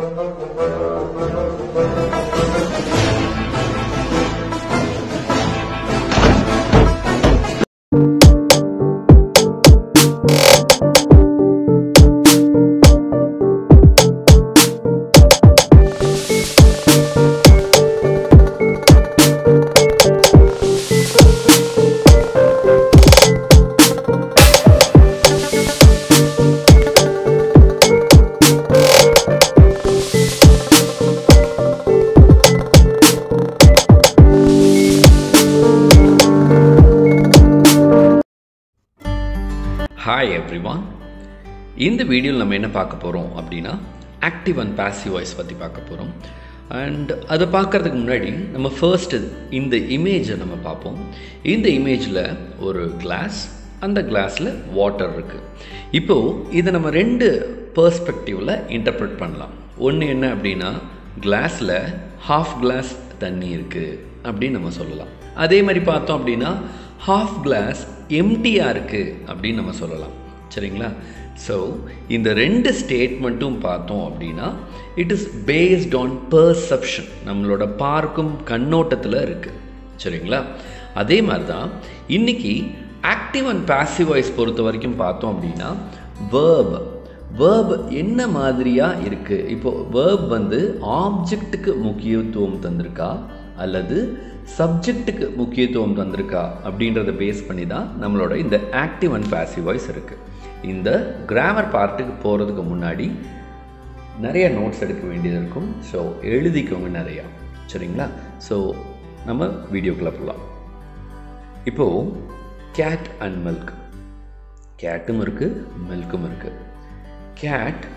Hi everyone இந்த வீடியோவில் நம்ம என்ன பார்க்க போகிறோம் அப்படின்னா ஆக்டிவ் அண்ட் பாசிவ் வாய்ஸ் பற்றி பார்க்க போகிறோம் அண்ட் அதை பார்க்குறதுக்கு முன்னாடி நம்ம ஃபர்ஸ்ட் இந்த இமேஜை நம்ம பார்ப்போம் இந்த இமேஜில் ஒரு கிளாஸ் அந்த கிளாஸில் வாட்டர் இருக்குது இப்போது இதை நம்ம ரெண்டு பர்ஸ்பெக்டிவில் இன்டர்பிரட் பண்ணலாம் ஒன்று என்ன அப்படின்னா கிளாஸில் ஹாஃப் கிளாஸ் தண்ணி இருக்குது அப்படின்னு நம்ம சொல்லலாம் அதே மாதிரி பார்த்தோம் அப்படின்னா ஹாஃப் கிளாஸ் எம்டியாக இருக்குது அப்படின்னு நம்ம சொல்லலாம் சரிங்களா ஸோ இந்த ரெண்டு ஸ்டேட்மெண்ட்டும் பார்த்தோம் அப்படின்னா it is based on perception நம்மளோட பார்க்கும் கண்ணோட்டத்தில் இருக்குது சரிங்களா அதே மாதிரி தான் இன்றைக்கி ஆக்டிவ் அண்ட் பாசிவ் வாய்ஸ் பொறுத்த வரைக்கும் பார்த்தோம் அப்படின்னா வேர்ப் வேர்ப் என்ன மாதிரியாக இருக்குது இப்போது வேர்ப் வந்து ஆப்ஜெக்ட்டுக்கு முக்கியத்துவம் தந்திருக்கா அல்லது சப்ஜெக்ட்டுக்கு முக்கியத்துவம் தந்திருக்கா அப்படின்றத பேஸ் பண்ணி தான் நம்மளோட இந்த ஆக்டிவ் அண்ட் பாசிவ் வாய்ஸ் இருக்குது இந்த கிராமர் பார்ட்டுக்கு போகிறதுக்கு முன்னாடி நிறைய நோட்ஸ் எடுக்க வேண்டியது இருக்கும் ஸோ எழுதிக்கோங்க நிறையா சரிங்களா ஸோ நம்ம வீடியோக்குள்ளே போகலாம் இப்போது கேட் அண்ட் மில்க் கேட்டும் இருக்குது மில்க்கும் இருக்குது கேட்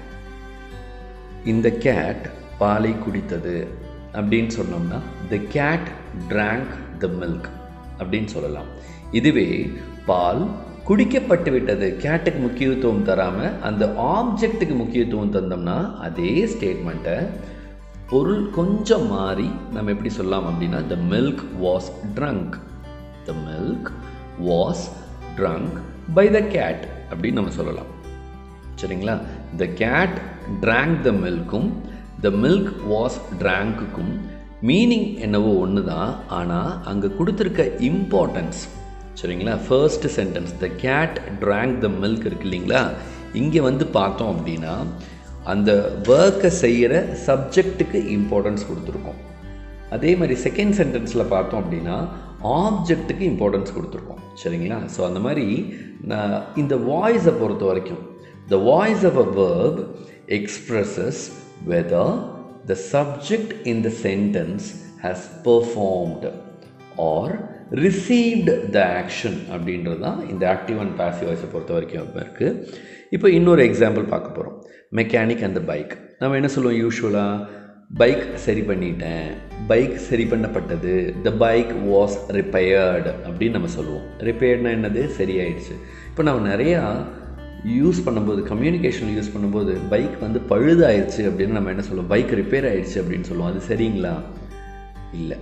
இந்த கேட் பாலை குடித்தது அப்படின்னு சொன்னோம்னா the cat drank the milk அப்படின்னு சொல்லலாம் இதுவே பால் குடிக்கப்பட்டு விட்டது கேட்டுக்கு முக்கியத்துவம் தராமல் அந்த ஆப்ஜெக்ட்டுக்கு முக்கியத்துவம் தந்தோம்னா அதே ஸ்டேட்மெண்ட்டை பொருள் கொஞ்சம் மாறி நம்ம எப்படி சொல்லலாம் அப்படின்னா the milk was drunk the milk was drunk by the cat அப்படின்னு நம்ம சொல்லலாம் சரிங்களா த கேட் ட்ராங்க் த மில்க்கும் த மில்க் வாஸ் ட்ராங்க்குக்கும் மீனிங் என்னவோ ஒன்று தான் ஆனால் அங்கே கொடுத்துருக்க இம்பார்ட்டன்ஸ் சரிங்களா first sentence the cat drank the milk இருக்கு இல்லைங்களா இங்கே வந்து பார்த்தோம் அப்படின்னா அந்த ஒர்க்கை செய்கிற சப்ஜெக்ட்டுக்கு இம்பார்ட்டன்ஸ் கொடுத்துருக்கோம் அதே மாதிரி செகண்ட் சென்டென்ஸில் பார்த்தோம் அப்படின்னா ஆப்ஜெக்ட்டுக்கு இம்பார்ட்டன்ஸ் கொடுத்துருக்கோம் சரிங்களா ஸோ அந்த மாதிரி நான் இந்த வாய்ஸை பொறுத்த வரைக்கும் the voice of a verb expresses whether the subject in the sentence has performed or received the action அப்படின்றது தான் இந்த ஆக்டிவ் அண்ட் பாசிவ் வாய்ஸை பொறுத்த வரைக்கும் இருக்குது இப்போ இன்னொரு எக்ஸாம்பிள் பார்க்க போகிறோம் மெக்கானிக் அந்த பைக் நம்ம என்ன சொல்லுவோம் யூஸ்வலாக பைக் சரி பண்ணிட்டேன் பைக் சரி பண்ணப்பட்டது த பைக் வாஸ் ரிப்பயர்டு அப்படின்னு நம்ம சொல்லுவோம் ரிப்பேர்ட்னா என்னது சரியாயிடுச்சு இப்போ நம்ம நிறையா யூஸ் பண்ணும்போது கம்யூனிகேஷன் யூஸ் பண்ணும்போது பைக் வந்து பழுதாயிருச்சு அப்படின்னு நம்ம என்ன சொல்லுவோம் பைக் ரிப்பேர் ஆயிடுச்சு அப்படின்னு சொல்லுவோம் அது சரிங்களா இல்லை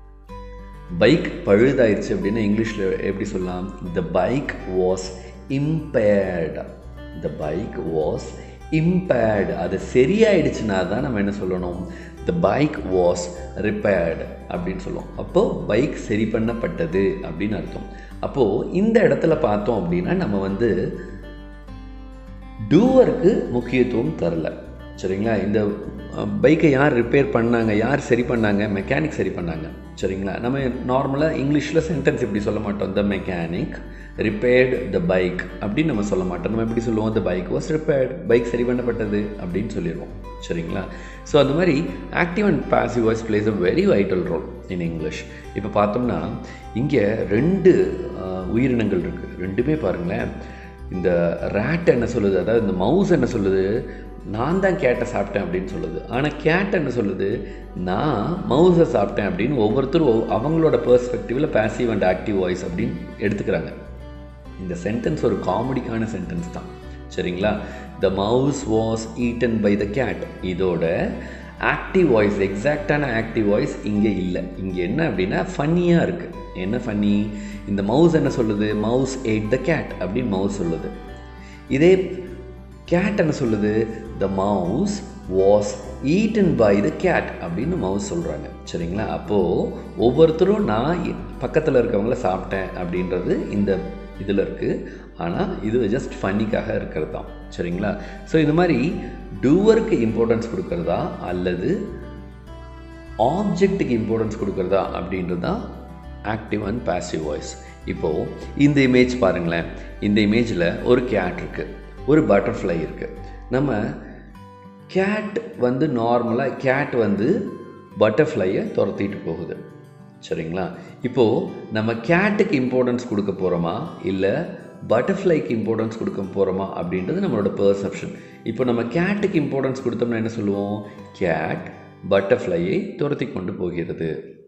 பைக் பழுதாயிருச்சு அப்படின்னு இங்கிலீஷில் எப்படி சொல்லலாம் the bike was impaired the bike was impaired அது சரியாயிடுச்சுன்னா தான் நம்ம என்ன சொல்லணும் த பைக் வாஸ் ரிப்பேர்டு அப்படின்னு சொல்லுவோம் அப்போது பைக் சரி பண்ணப்பட்டது அப்படின்னு அர்த்தம் அப்போது இந்த இடத்துல பார்த்தோம் அப்படின்னா நம்ம வந்து டூவருக்கு முக்கியத்துவம் தரல சரிங்களா இந்த பைக்கை யார் ரிப்பேர் பண்ணாங்க யார் சரி பண்ணாங்க மெக்கானிக் சரி பண்ணாங்க சரிங்களா நம்ம நார்மலாக இங்கிலீஷில் சென்டென்ஸ் இப்படி சொல்ல மாட்டோம் the mechanic repaired the bike அப்படின்னு நம்ம சொல்ல மாட்டோம் நம்ம எப்படி சொல்லுவோம் the bike was repaired bike சரி பண்ணப்பட்டது அப்படின்னு சொல்லிடுவோம் சரிங்களா ஸோ அந்த மாதிரி active and passive voice plays a very vital role in English இப்போ பார்த்தோம்னா இங்கே ரெண்டு உயிரினங்கள் இருக்குது ரெண்டுமே பாருங்களேன் இந்த ரேட் என்ன சொல்லுது அதாவது இந்த மவுஸ் என்ன சொல்லுது நான் தான் கேட்டை சாப்பிட்டேன் அப்படின்னு சொல்லுது ஆனால் கேட் என்ன சொல்லுது நான் மவுஸை சாப்பிட்டேன் அப்படின்னு ஒவ்வொருத்தரும் அவங்களோட பெர்ஸ்பெக்டிவில் பேசிவ் அண்ட் ஆக்டிவ் வாய்ஸ் அப்படின்னு எடுத்துக்கிறாங்க இந்த சென்டென்ஸ் ஒரு காமெடிக்கான சென்டென்ஸ் தான் சரிங்களா the mouse was eaten by the cat இதோட ஆக்டிவ் வாய்ஸ் எக்ஸாக்டான ஆக்டிவ் வாய்ஸ் இங்கே இல்லை இங்கே என்ன அப்படின்னா ஃபன்னியாக இருக்குது என்ன ஃபன்னி இந்த மவுஸ் என்ன சொல்லுது மவுஸ் எயிட் த கேட் அப்படின்னு மவுஸ் சொல்லுது இதே கேட் என்ன சொல்லுது the mouse was eaten by the cat அப்படின்னு மவுஸ் சொல்கிறாங்க சரிங்களா அப்போது ஒவ்வொருத்தரும் நான் பக்கத்தில் இருக்கவங்கள சாப்பிட்டேன் அப்படின்றது இந்த இதில் இருக்குது ஆனால் இது ஜஸ்ட் ஃபன்னிக்காக இருக்கிறது தான் சரிங்களா ஸோ இந்த மாதிரி டூவருக்கு இம்பார்ட்டன்ஸ் கொடுக்கறதா அல்லது ஆப்ஜெக்ட்டுக்கு இம்பார்ட்டன்ஸ் கொடுக்கறதா அப்படின்றது தான் ஆக்டிவ் அண்ட் பாசிவ் வாய்ஸ் இப்போது இந்த இமேஜ் பாருங்களேன் இந்த இமேஜில் ஒரு கேட் இருக்குது ஒரு பட்டர்ஃப்ளை இருக்குது நம்ம கேட் வந்து நார்மலாக கேட் வந்து பட்டர்ஃப்ளையை துரத்திட்டு போகுது சரிங்களா இப்போது நம்ம கேட்டுக்கு இம்பார்ட்டன்ஸ் கொடுக்க போகிறோமா இல்லை பட்டர்ஃப்ளைக்கு இம்பார்ட்டன்ஸ் கொடுக்க போகிறோமா அப்படின்றது நம்மளோட பெர்செப்ஷன் இப்போ நம்ம கேட்டுக்கு இம்பார்ட்டன்ஸ் கொடுத்தோம்னா என்ன சொல்லுவோம் கேட் பட்டர்ஃப்ளையை துரத்தி கொண்டு போகிறது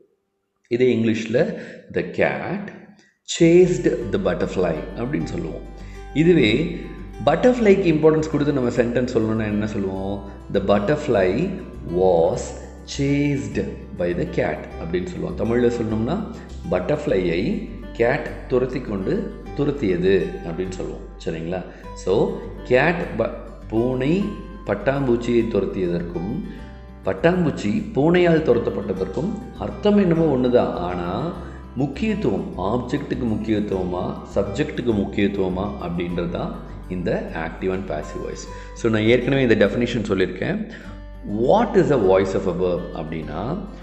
இதே இங்கிலீஷில் the cat chased the butterfly அப்படின்னு சொல்லுவோம் இதுவே பட்டர்ஃப்ளைக்கு இம்பார்ட்டன்ஸ் கொடுத்து நம்ம சென்டென்ஸ் சொல்லணும்னா என்ன சொல்லுவோம் the butterfly was chased by the cat அப்படின்னு சொல்லுவோம் தமிழில் சொல்லணும்னா பட்டர்ஃப்ளையை கேட் துரத்தி கொண்டு துரத்தியது அப்படின்னு சொல்லுவோம் சரிங்களா ஸோ கேட் ப பூனை பட்டாம்பூச்சியை துரத்தியதற்கும் பட்டாம்பூச்சி பூனையால் துரத்தப்பட்டதற்கும் அர்த்தம் என்னமோ ஒன்று தான் ஆனால் முக்கியத்துவம் ஆப்ஜெக்ட்டுக்கு முக்கியத்துவமா சப்ஜெக்ட்டுக்கு முக்கியத்துவமா அப்படின்றது தான் இந்த active and passive voice so நான் ஏற்கனவே இந்த டெஃபினேஷன் சொல்லியிருக்கேன் what is a voice of a verb அப்படின்னா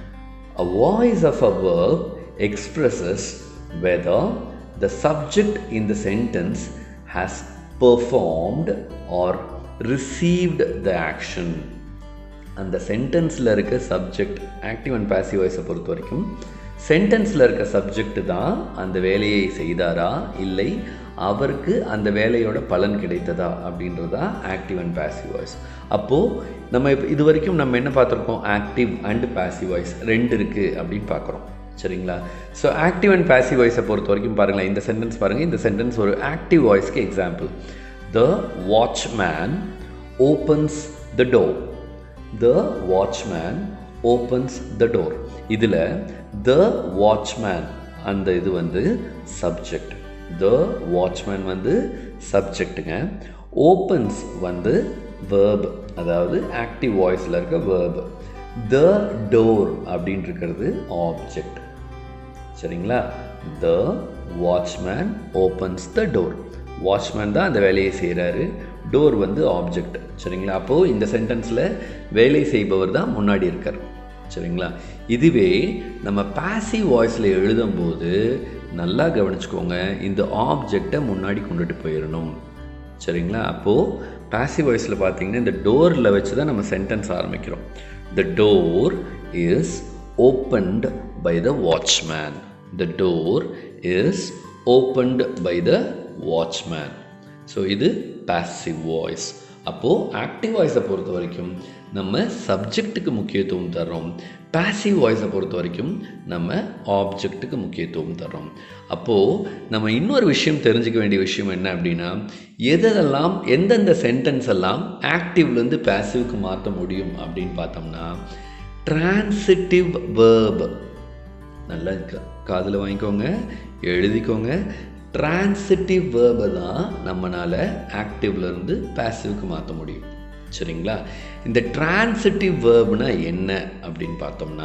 a voice of a verb expresses whether the subject in the sentence has performed or received the action அந்த சென்டென்ஸில் இருக்க subject active and passive வாய்ஸை பொறுத்த வரைக்கும் சென்டென்ஸில் இருக்க சப்ஜெக்ட் தான் அந்த வேலையை செய்தாரா இல்லை அவருக்கு அந்த வேலையோட பலன் கிடைத்ததா அப்படின்றதா ஆக்டிவ் அண்ட் பாசிவ் வாய்ஸ் அப்போது நம்ம இப்போ இது வரைக்கும் நம்ம என்ன பார்த்துருக்கோம் ஆக்டிவ் அண்ட் பாசிவ் வாய்ஸ் ரெண்டு இருக்குது அப்படின்னு பார்க்குறோம் சரிங்களா ஸோ ஆக்டிவ் அண்ட் பாசிவ் வாய்ஸை பொறுத்த வரைக்கும் பாருங்களேன் இந்த சென்டென்ஸ் பாருங்கள் இந்த சென்டென்ஸ் ஒரு ஆக்டிவ் வாய்ஸ்க்கு example the watchman opens the door the watchman opens the door இதில் த வாட்ச்மேன் அந்த இது வந்து சப்ஜெக்ட் த வாட்ச்மேன் வந்து சப்ஜெக்ட்டுங்க ஓப்பன்ஸ் வந்து வேர்ப் அதாவது ஆக்டிவ் வாய்ஸில் இருக்க வேர்ப் த டோர் அப்படின்னு இருக்கிறது ஆப்ஜெக்ட் சரிங்களா the watchman opens the door watchman தான் அந்த வேலையை செய்கிறாரு டோர் வந்து ஆப்ஜெக்ட் சரிங்களா அப்போது இந்த சென்டென்ஸில் வேலை செய்பவர் தான் முன்னாடி இருக்கார் சரிங்களா இதுவே நம்ம பாசிவ் வாய்ஸில் எழுதும்போது நல்லா கவனிச்சுக்கோங்க இந்த ஆப்ஜெக்டை முன்னாடி கொண்டுட்டு போயிடணும் சரிங்களா அப்போது பாசிவ் வாய்ஸில் பார்த்தீங்கன்னா இந்த டோரில் வச்சு தான் நம்ம சென்டென்ஸ் ஆரம்பிக்கிறோம் the door is opened by the watchman the door is opened by the watchman so இது பாசிவ் வாய்ஸ் அப்போது ஆக்டிவ் வாய்ஸை பொறுத்த வரைக்கும் நம்ம சப்ஜெக்ட்டுக்கு முக்கியத்துவம் தர்றோம் பாசிவ் வாய்ஸை பொறுத்த வரைக்கும் நம்ம ஆப்ஜெக்ட்டுக்கு முக்கியத்துவம் தர்றோம் அப்போது நம்ம இன்னொரு விஷயம் தெரிஞ்சுக்க வேண்டிய விஷயம் என்ன அப்படின்னா எதெல்லாம் எந்தெந்த சென்டென்ஸ் எல்லாம் ஆக்டிவ்லேருந்து பாசிவ்க்கு மாற்ற முடியும் அப்படின்னு பார்த்தோம்னா டிரான்சிட்டிவ் வேர்ப் நல்லா காதில் வாங்கிக்கோங்க எழுதிக்கோங்க டிரான்சிட்டிவ் வேர்பை தான் நம்மளால் ஆக்டிவ்லேருந்து பாசிவ்க்கு மாற்ற முடியும் சரிங்களா இந்த டிரான்சிட்டிவ் வேர்ப்னா என்ன அப்படின்னு பார்த்தோம்னா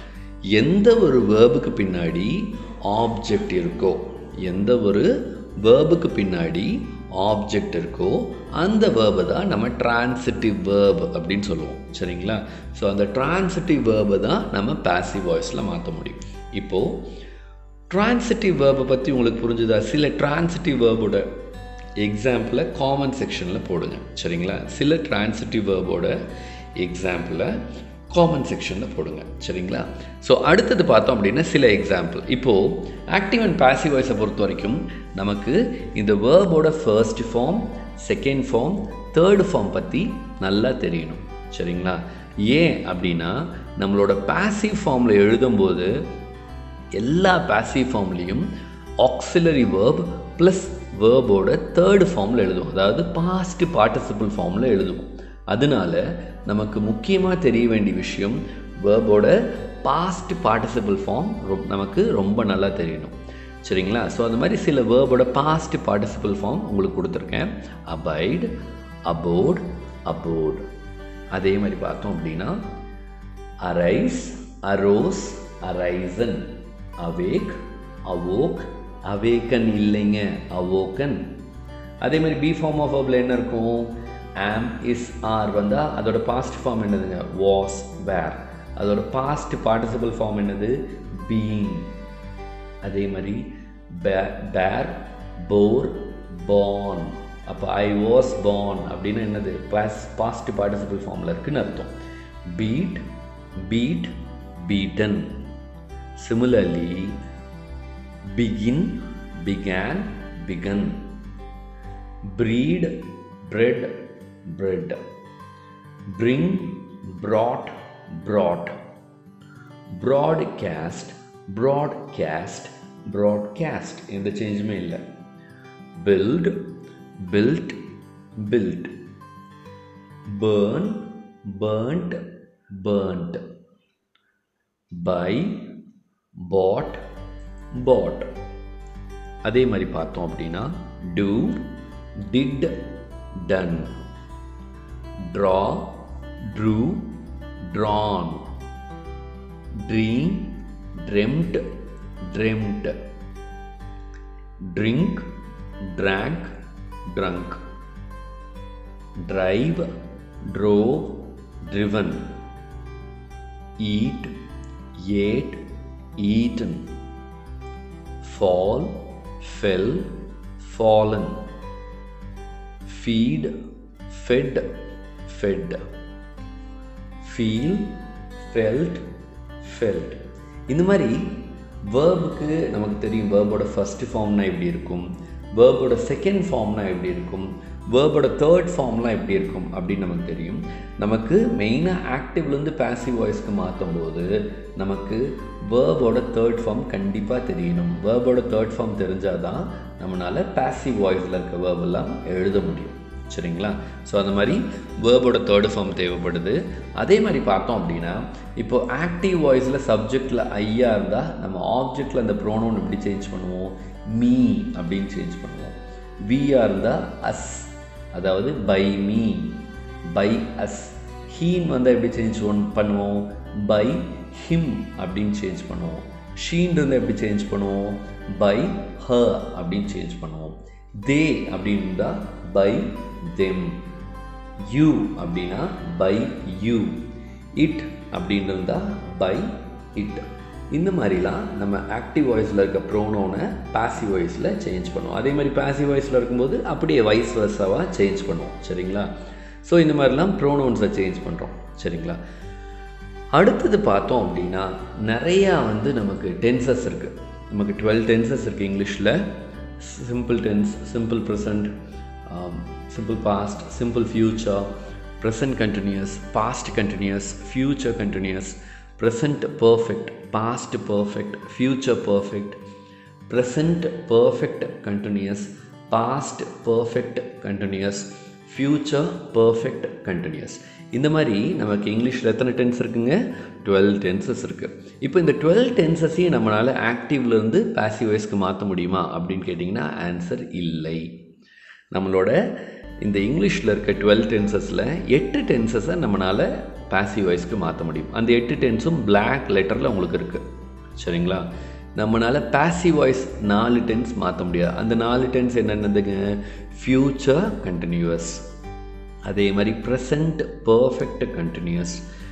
எந்த ஒரு வேர்புக்கு பின்னாடி ஆப்ஜெக்ட் இருக்கோ எந்த ஒரு வேர்புக்கு பின்னாடி ஆப்ஜெக்ட் இருக்கோ அந்த வேர்பை தான் நம்ம டிரான்சிட்டிவ் வேர்ப் அப்படின்னு சொல்லுவோம் சரிங்களா ஸோ அந்த டிரான்சிட்டிவ் வேர்பை தான் நம்ம பாசிவ் வாய்ஸில் மாற்ற முடியும் இப்போது டிரான்சிட்டிவ் வேர்பை பற்றி உங்களுக்கு புரிஞ்சுதா சில டிரான்சிட்டிவ் வேர்போட எக்ஸாம்பிளை காமன் செக்ஷனில் போடுங்க சரிங்களா சில டிரான்சிட்டிவ் வேர்போட எக்ஸாம்பிளை காமன் செக்ஷனில் போடுங்க சரிங்களா ஸோ அடுத்தது பார்த்தோம் அப்படின்னா சில எக்ஸாம்பிள் இப்போது ஆக்டிவ் அண்ட் பாசிவ் வாய்ஸை பொறுத்த வரைக்கும் நமக்கு இந்த வேர்போட first form second form third form பற்றி நல்லா தெரியணும் சரிங்களா ஏன் அப்படின்னா நம்மளோட பாசிவ் ஃபார்மில் எழுதும்போது எல்லா பாசிவ் ஃபார்ம்லேயும் ஆக்சிலரி வேர்ப் ப்ளஸ் வேர்போட தேர்டு ஃபார்மில் எழுதுவோம் அதாவது பாஸ்ட் பார்ட்டிசிபிள் ஃபார்மில் எழுதுவோம் அதனால நமக்கு முக்கியமாக தெரிய வேண்டிய விஷயம் வேர்போட பாஸ்ட் பார்ட்டிசிபிள் ஃபார்ம் நமக்கு ரொம்ப நல்லா தெரியணும் சரிங்களா ஸோ அந்த மாதிரி சில வேர்போட பாஸ்ட் பார்ட்டிசிபிள் ஃபார்ம் உங்களுக்கு கொடுத்துருக்கேன் அபைட் அபோர்ட் அபோர்ட் அதே மாதிரி பார்த்தோம் அப்படின்னா arise arose arisen awake awoke awaken இல்லைங்க அவோக்கன் அதே மாதிரி பி ஃபார்ம் ஆஃப் வேர்பில் என்ன இருக்கும் ஆம் இஸ் ஆர் வந்தால் அதோட பாஸ்ட் ஃபார்ம் என்னதுங்க வாஸ் வேர் அதோட பாஸ்ட் பார்ட்டிசிபிள் ஃபார்ம் என்னது பீங் அதே மாதிரி பேர் போர் பார்ன் அப்போ ஐ வாஸ் பார்ன் அப்படின்னு என்னது பாஸ் பாஸ்ட் பார்ட்டிசிபிள் ஃபார்மில் இருக்குன்னு அர்த்தம் beat beat beaten similarly begin began begun breed bread bread bring brought brought broadcast broadcast broadcast எந்த சேஞ்சுமே இல்லை build built built burn burnt burnt buy bought bought அதே மாதிரி பார்த்தோம் அப்படின்னா do did done draw drew drawn dream dreamt dreamt drink drank drunk drive drove driven eat ate eaten fall fell fallen feed fed fed feel felt felt இந்த மாதிரி வேர்புக்கு நமக்கு தெரியும் வேர்போட first ஃபார்ம்னா எப்படி இருக்கும் வேர்போட செகண்ட் ஃபார்ம்னா எப்படி இருக்கும் வேர்போட தேர்ட் ஃபார்ம்லாம் எப்படி இருக்கும் அப்படின்னு நமக்கு தெரியும் நமக்கு மெயினாக ஆக்டிவ்லேருந்து பேசிவ் வாய்ஸ்க்கு மாற்றும் போது நமக்கு வேர்போட தேர்ட் ஃபார்ம் கண்டிப்பாக தெரியணும் வேர்போட தேர்ட் ஃபார்ம் தெரிஞ்சால் தான் நம்மளால் பேசிவ் வாய்ஸில் இருக்க வேர்பெல்லாம் எழுத முடியும் சரிங்களா ஸோ அந்த மாதிரி வேர்போட தேர்டு ஃபார்ம் தேவைப்படுது அதே மாதிரி பார்த்தோம் அப்படின்னா இப்போ ஆக்டிவ் வாய்ஸில் சப்ஜெக்டில் ஐயா இருந்தால் நம்ம ஆப்ஜெக்டில் அந்த ப்ரோனோன் எப்படி சேஞ்ச் பண்ணுவோம் மீ அப்படின்னு சேஞ்ச் பண்ணுவோம் விஆர் இருந்தால் அஸ் அதாவது பை மீ பை அஸ் ஹீன் வந்து எப்படி சேஞ்ச் பண்ணுவோம் பை ஹிம் அப்படின்னு சேஞ்ச் பண்ணுவோம் ஷீன் இருந்தால் எப்படி சேஞ்ச் பண்ணுவோம் பை ஹ அப்படின்னு சேஞ்ச் பண்ணுவோம் தே அப்படின்னு இருந்தால் பை தெம் யூ அப்படின்னா பை யூ இட் அப்படின்னு இருந்தால் பை இட் இந்த மாதிரிலாம் நம்ம ஆக்டிவ் வாய்ஸில் இருக்க ப்ரோனோனை பாசிவ் வாய்ஸில் சேஞ்ச் பண்ணுவோம் அதே மாதிரி பாசிவ் வாய்ஸில் இருக்கும்போது அப்படியே வைஸ் வர்ஸாவாக சேஞ்ச் பண்ணுவோம் சரிங்களா ஸோ இந்த மாதிரிலாம் ப்ரோனோன்ஸை சேஞ்ச் பண்ணுறோம் சரிங்களா அடுத்தது பார்த்தோம் அப்படின்னா நிறையா வந்து நமக்கு டென்சஸ் இருக்குது நமக்கு டுவெல் டென்சஸ் இருக்குது இங்கிலீஷில் simple tense simple present simple past simple future present continuous past continuous future continuous present perfect past perfect future perfect present perfect continuous past perfect continuous future perfect continuous இந்த மாதிரி நமக்கு இங்கிலீஷில் எத்தனை tense இருக்குங்க twelve tenses இருக்குது இப்போ இந்த twelve டென்சஸையும் நம்மளால் ஆக்டிவ்லேருந்து பாசிவ் வாய்ஸ்க்கு மாற்ற முடியுமா அப்படின்னு கேட்டிங்கன்னா ஆன்சர் இல்லை நம்மளோட இந்த இங்கிலீஷில் இருக்க டுவெல் டென்சஸில் எட்டு டென்சஸை நம்மளால் பாசிவ் வாய்ஸ்க்கு மாற்ற முடியும் அந்த எட்டு டென்ஸும் பிளாக் லெட்டரில் உங்களுக்கு இருக்குது சரிங்களா நம்மளால் பாசிவ் வாய்ஸ் நாலு டென்ஸ் மாற்ற முடியாது அந்த நாலு டென்ஸ் என்னென்னதுங்க ஃப்யூச்சர் கண்டினியூவஸ் அதே மாதிரி present perfect continuous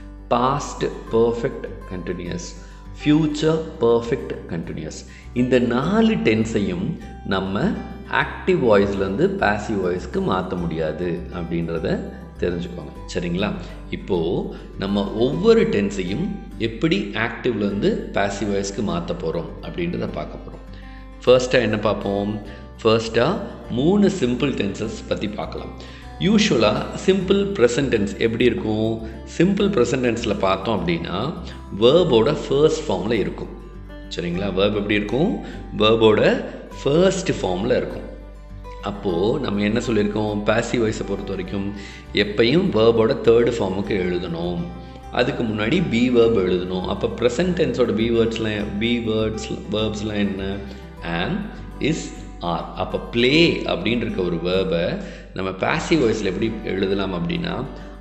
past perfect continuous future perfect continuous இந்த நாலு டென்ஸையும் நம்ம ஆக்டிவ் வாய்ஸ்லேருந்து பாசிவ் வாய்ஸ்க்கு மாற்ற முடியாது அப்படின்றத தெரிஞ்சுக்கோங்க சரிங்களா இப்போது நம்ம ஒவ்வொரு டென்ஸையும் எப்படி ஆக்டிவ்லேருந்து பாசிவ் வாய்ஸ்க்கு மாற்ற போகிறோம் அப்படின்றத பார்க்க போகிறோம் ஃபர்ஸ்ட்டாக என்ன பார்ப்போம் ஃபர்ஸ்ட்டாக மூணு சிம்பிள் டென்சஸ் பற்றி பார்க்கலாம் யூஸ்வலாக சிம்பிள் ப்ரெசன்ட் டென்ஸ் எப்படி இருக்கும் சிம்பிள் ப்ரெசன்ட் டென்ஸில் பார்த்தோம் அப்படின்னா வேர்போட ஃபர்ஸ்ட் ஃபார்மில் இருக்கும் சரிங்களா வேர்ப் எப்படி இருக்கும் வேர்போட ஃபர்ஸ்ட் ஃபார்மில் இருக்கும் அப்போது நம்ம என்ன சொல்லியிருக்கோம் பாசிவ் வாய்ஸை பொறுத்த வரைக்கும் எப்பையும் வேர்போட தேர்டு ஃபார்முக்கு எழுதணும் அதுக்கு முன்னாடி பி வேர்ப் எழுதணும் அப்போ ப்ரெசன்ட் டென்ஸோட பி வேர்ட்ஸ்லாம் பி வேர்ட்ஸ் வேர்ப்ஸ்லாம் என்ன ஆம் இஸ் ஆர் அப்போ ப்ளே அப்படின்னு இருக்க ஒரு வேர்பை நம்ம பாசிவ் வாய்ஸில் எப்படி எழுதலாம் அப்படின்னா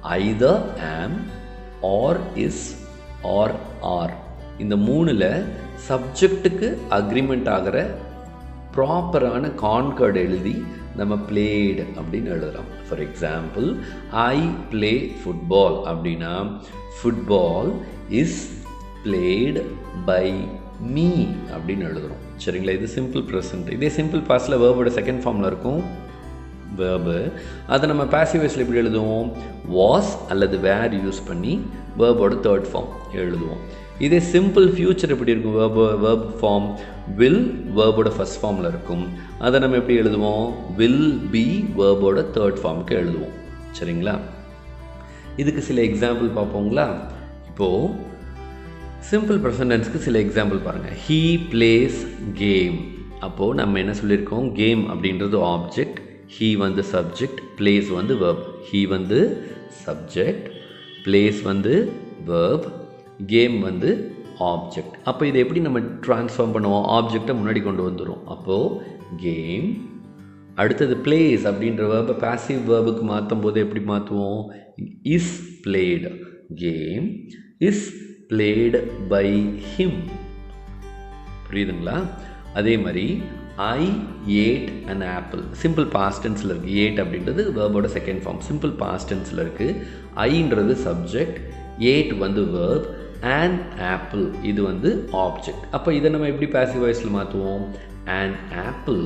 ஐதர் ஆம் ஆர் இஸ் ஆர் ஆர் இந்த மூணில் சப்ஜெக்ட்டுக்கு அக்ரிமெண்ட் ஆகிற ப்ராப்பரான கான்கர்டு எழுதி நம்ம பிளேடு அப்படின்னு எழுதலாம் for example I play football அப்படின்னா football is played by me அப்படின்னு எழுதுகிறோம் சரிங்களா இது சிம்பிள் ப்ரெசன்ட் இதே சிம்பிள் பாஸ்டில் வேர்போட செகண்ட் ஃபார்மில் இருக்கும் வேர்பு அதை நம்ம பாசிவ் வாய்ஸில் எப்படி எழுதுவோம் வாஸ் அல்லது வேர் யூஸ் பண்ணி வேர்போட தேர்ட் ஃபார்ம் எழுதுவோம் இதே சிம்பிள் ஃபியூச்சர் எப்படி இருக்கும் வேர்ப் வேர்ப் ஃபார்ம் வில் வேர்போட ஃபஸ்ட் ஃபார்மில் இருக்கும் அதை நம்ம எப்படி எழுதுவோம் வில் பி வேர்போட தேர்ட் ஃபார்முக்கு எழுதுவோம் சரிங்களா இதுக்கு சில எக்ஸாம்பிள் பார்ப்போங்களா இப்போது சிம்பிள் ப்ரெசன்டென்ஸ்க்கு சில எக்ஸாம்பிள் பாருங்கள் ஹீ பிளேஸ் கேம் அப்போது நம்ம என்ன சொல்லியிருக்கோம் கேம் அப்படின்றது ஆப்ஜெக்ட் ஹீ வந்து சப்ஜெக்ட் பிளேஸ் வந்து வேர்ப் ஹீ வந்து சப்ஜெக்ட் பிளேஸ் வந்து வேர்ப் கேம் வந்து ஆப்ஜெக்ட் அப்போ இதை எப்படி நம்ம ட்ரான்ஸ்ஃபார்ம் பண்ணுவோம் ஆப்ஜெக்டை முன்னாடி கொண்டு வந்துடும் அப்போது கேம் அடுத்தது பிளேஸ் அப்படின்ற வேர்பை பாசிவ் வேர்புக்கு மாற்றும் போது எப்படி மாற்றுவோம் is played game is played by him புரியுதுங்களா அதே மாதிரி I ate an apple simple பாஸ்டன்ஸில் இருக்குது ஏட் அப்படின்றது வேர்போட செகண்ட் ஃபார்ம் சிம்பிள் பாஸ்டன்ஸில் இருக்குது ஐன்றது சப்ஜெக்ட் ஏட் வந்து வேர்ப் அண்ட் ஆப்பிள் இது வந்து ஆப்ஜெக்ட் அப்போ இதை நம்ம எப்படி பாசிவ் வாய்ஸில் மாற்றுவோம் an apple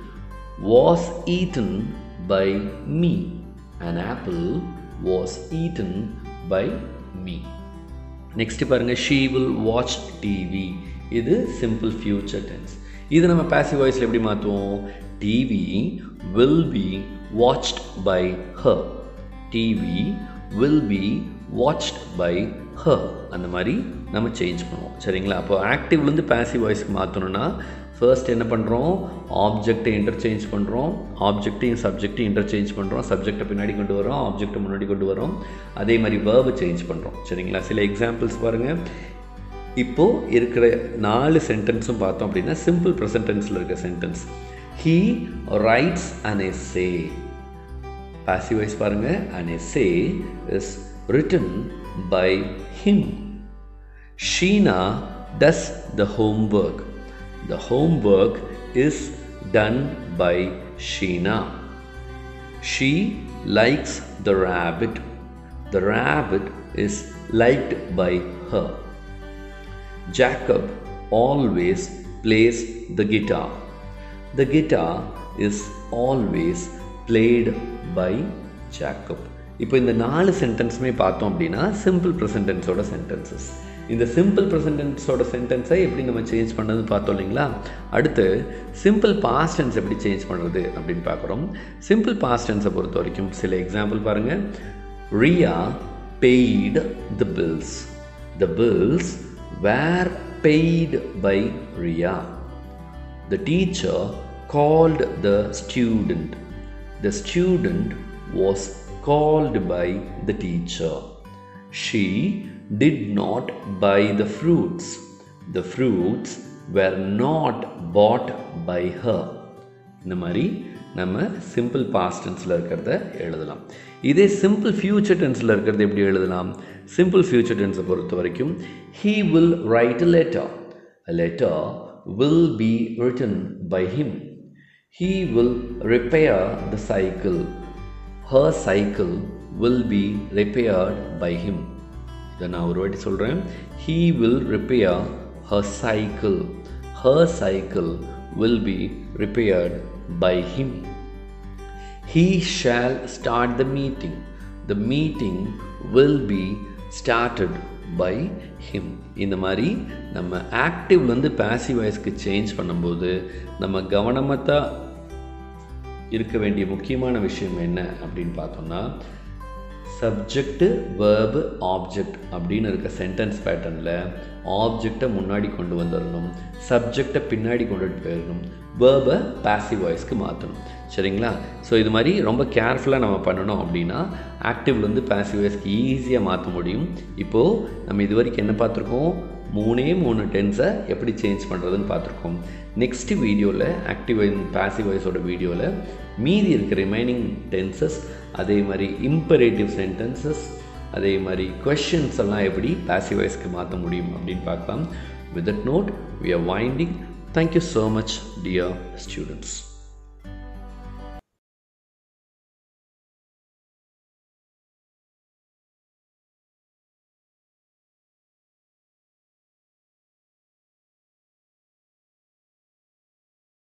was eaten by me an apple was eaten by me next பாருங்கள் ஷீ வில் வாட்ச் டிவி இது சிம்பிள் ஃபியூச்சர் டென்ஸ் இது நம்ம பாசிவ் வாய்ஸில் எப்படி மாற்றுவோம் TV will be watched by her TV will be watched by her அந்த மாதிரி நம்ம சேஞ்ச் பண்ணுவோம் சரிங்களா அப்போ ஆக்டிவ்லேருந்து பாசிவ் வாய்ஸ்க்கு மாற்றணும்னா ஃபர்ஸ்ட் என்ன பண்ணுறோம் ஆப்ஜெக்டை இன்டர்சேஞ்ச் பண்ணுறோம் ஆப்ஜெக்டையும் சப்ஜெக்டையும் இன்டர்சேஞ்ச் பண்ணுறோம் சப்ஜெக்டை பின்னாடி கொண்டு வரோம் ஆப்ஜெக்டை முன்னாடி கொண்டு வரோம் அதே மாதிரி வேர்பை சேஞ்ச் பண்ணுறோம் சரிங்களா சில எக்ஸாம்பிள்ஸ் பாருங்கள் இப்போது இருக்கிற நாலு சென்டென்ஸும் பார்த்தோம் அப்படின்னா சிம்பிள் ப்ரெசன்டென்ஸில் இருக்க sentence he writes an essay passive voice பாருங்கள் an essay is written by him Sheena does the homework the homework is done by Sheena she likes the rabbit the rabbit is liked by her Jacob always plays the guitar. The guitar is always played by Jacob. இப்போ இந்த நாலு சென்டென்ஸுமே பார்த்தோம் அப்படின்னா simple ப்ரெசன்டென்ஸோட sentences இந்த simple ப்ரெசன்டென்ஸோட சென்டென்ஸை எப்படி நம்ம சேஞ்ச் பண்ணது பார்த்தோம் இல்லைங்களா அடுத்து சிம்பிள் பாஸ்ட் டென்ஸ் எப்படி சேஞ்ச் பண்ணுறது அப்படின்னு பார்க்குறோம் சிம்பிள் பாஸ்ட் டென்ஸை பொறுத்த வரைக்கும் சில எக்ஸாம்பிள் பாருங்கள் Riya paid the bills the bills were paid by Ria. The teacher called the student. The student was called by the teacher. She did not buy the fruits. The fruits were not bought by her. இந்த மாதிரி நம்ம simple past டென்ஸில் இருக்கிறத எழுதலாம் இதே simple future டென்ஸில் இருக்கிறது எப்படி எழுதலாம் simple future டென்ஸை பொறுத்த வரைக்கும் he will write a letter a letter will be written by him he will repair the cycle her cycle will be repaired by him இதை நான் ஒரு வாட்டி சொல்கிறேன் he will repair her cycle her cycle will be repaired by him. He shall start the meeting. The meeting will be started by him. இந்த மாதிரி நம்ம ஆக்டிவ்லேருந்து passive வாய்ஸ்க்கு change பண்ணும்போது நம்ம கவனமாக தான் இருக்க வேண்டிய முக்கியமான விஷயம் என்ன அப்படின்னு பார்த்தோம்னா சப்ஜெக்டு வேர்பு ஆப்ஜெக்ட் அப்படின்னு இருக்க சென்டென்ஸ் பேட்டர்னில் ஆப்ஜெக்டை முன்னாடி கொண்டு வந்துடணும் சப்ஜெக்டை பின்னாடி கொண்டுட்டு போயிடணும் வேர்பை பாசிவ் வாய்ஸ்க்கு மாற்றணும் சரிங்களா ஸோ இது மாதிரி ரொம்ப கேர்ஃபுல்லாக நம்ம பண்ணணும் அப்படின்னா ஆக்டிவ்லேருந்து பாசிவ் வாய்ஸ்க்கு ஈஸியாக மாற்ற முடியும் இப்போது நம்ம இது வரைக்கும் என்ன பார்த்துருக்கோம் மூணே மூணு டென்ஸை எப்படி சேஞ்ச் பண்ணுறதுன்னு பார்த்துருக்கோம் நெக்ஸ்ட் வீடியோவில் ஆக்டிவ் அண்ட் பாசிவ் வாய்ஸோட வீடியோவில் மீதி இருக்க ரிமைனிங் டென்சஸ் அதே மாதிரி இம்பரேட்டிவ் சென்டென்சஸ் அதே மாதிரி கொஷின்ஸ் எல்லாம் எப்படி பாசிவ் வாய்ஸ்க்கு மாற்ற முடியும் அப்படின்னு பார்க்கலாம் with that note we are winding thank you so much dear students